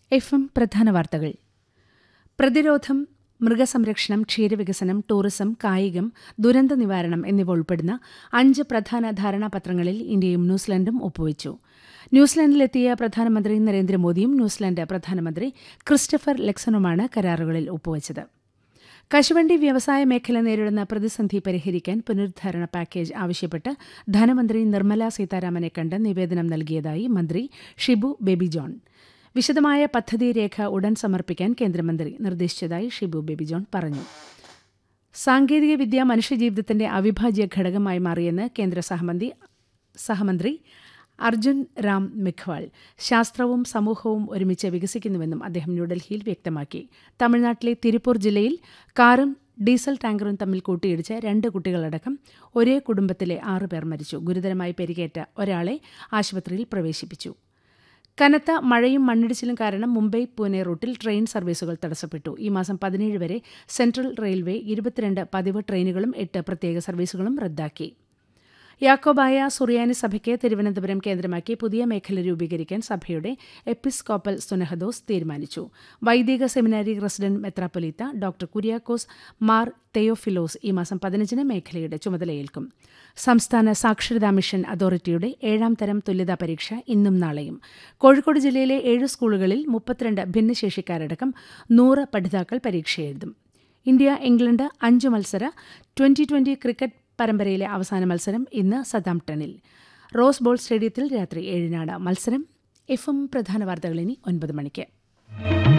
F M പ്രധാന വാർത്തകൾ പ്രതിരോധം മൃഗസംരക്ഷണം ക്ഷീരവികസനം ടൂറിസം കായികം ദുരന്ത നിവാരണം എന്നിവ ഉൾപ്പെടുന്ന അഞ്ച് പ്രധാന ധാരണാപത്രങ്ങളിൽ ഇന്ത്യയും ന്യൂസിലൻഡും ഒപ്പുവച്ചു ന്യൂസിലൻഡിലെത്തിയ പ്രധാനമന്ത്രി നരേന്ദ്രമോദിയും ന്യൂസിലൻഡ് പ്രധാനമന്ത്രി ക്രിസ്റ്റഫർ ലെക്സണുമാണ് കരാറുകളിൽ ഒപ്പുവച്ചത് കശുവണ്ടി വ്യവസായ മേഖല നേരിടുന്ന പ്രതിസന്ധി പരിഹരിക്കാൻ പുനരുദ്ധാരണ പാക്കേജ് ആവശ്യപ്പെട്ട് ധനമന്ത്രി നിർമ്മല സീതാരാമനെ കണ്ട് നിവേദനം നൽകിയതായി മന്ത്രി ഷിബു ബേബി ജോൺ വിശദമായ പദ്ധതി രേഖ ഉടൻ സമർപ്പിക്കാൻ കേന്ദ്രമന്ത്രി നിർദ്ദേശിച്ചതായി ഷിബു ബേബി ജോൺ പറഞ്ഞു സാങ്കേതികവിദ്യ മനുഷ്യജീവിതത്തിന്റെ അവിഭാജ്യ ഘടകമായി മാറിയെന്ന് കേന്ദ്ര സഹമന്ത്രി സഹമന്ത്രി അർജുൻ റാം മെഖ്വാൾ ശാസ്ത്രവും സമൂഹവും ഒരുമിച്ച് വികസിക്കുന്നുവെന്നും അദ്ദേഹം ന്യൂഡൽഹിയിൽ വ്യക്തമാക്കി തമിഴ്നാട്ടിലെ തിരുപ്പൂർ ജില്ലയിൽ കാറും ഡീസൽ ടാങ്കറും തമ്മിൽ കൂട്ടിയിടിച്ച് രണ്ട് കുട്ടികളടക്കം ഒരേ കുടുംബത്തിലെ ആറുപേർ മരിച്ചു ഗുരുതരമായി പരിക്കേറ്റ ഒരാളെ ആശുപത്രിയിൽ പ്രവേശിപ്പിച്ചു കനത്ത മഴയും മണ്ണിടിച്ചിലും കാരണം മുംബൈ പൂനെ റൂട്ടിൽ ട്രെയിൻ സർവീസുകൾ തടസ്സപ്പെട്ടു ഈ മാസം പതിനേഴ് വരെ സെൻട്രൽ റെയിൽവേ ഇരുപത്തിരണ്ട് പതിവ് ട്രെയിനുകളും എട്ട് പ്രത്യേക സർവീസുകളും റദ്ദാക്കി യാക്കോബായ സുറിയാനി സഭയ്ക്ക് തിരുവനന്തപുരം കേന്ദ്രമാക്കി പുതിയ മേഖല രൂപീകരിക്കാൻ സഭയുടെ എപ്പിസ്കോപ്പൽ സുനഹദോസ് തീരുമാനിച്ചു വൈദിക സെമിനാരി റസിഡന്റ് മെത്രാപ്പൊലീത്ത ഡോക്ടർ കുര്യാക്കോസ് മാർ തെയോഫിലോസ് ഈ മാസം പതിനഞ്ചിന് മേഖലയുടെ ചുമതലയേൽക്കും സംസ്ഥാന സാക്ഷരതാ മിഷൻ അതോറിറ്റിയുടെ ഏഴാം തരം തുല്യതാ പരീക്ഷ ഇന്നും നാളെയും കോഴിക്കോട് ജില്ലയിലെ ഏഴ് സ്കൂളുകളിൽ മുപ്പത്തിരണ്ട് ഭിന്നശേഷിക്കാരടക്കം നൂറ് പഠിതാക്കൾ പരീക്ഷ എഴുതും ഇന്ത്യ ഇംഗ്ലണ്ട് അഞ്ച് മത്സര ട്വന്റി ട്വന്റി ക്രിക്കറ്റ് പരമ്പരയിലെ അവസാന മത്സരം ഇന്ന് സതാംപ്ടണിൽ റോസ് ബോൾ സ്റ്റേഡിയത്തിൽ രാത്രി ഏഴിനാണ് മത്സരം എഫ് എം പ്രധാന വാർത്തകൾ ഇനി ഒൻപത് മണിക്ക്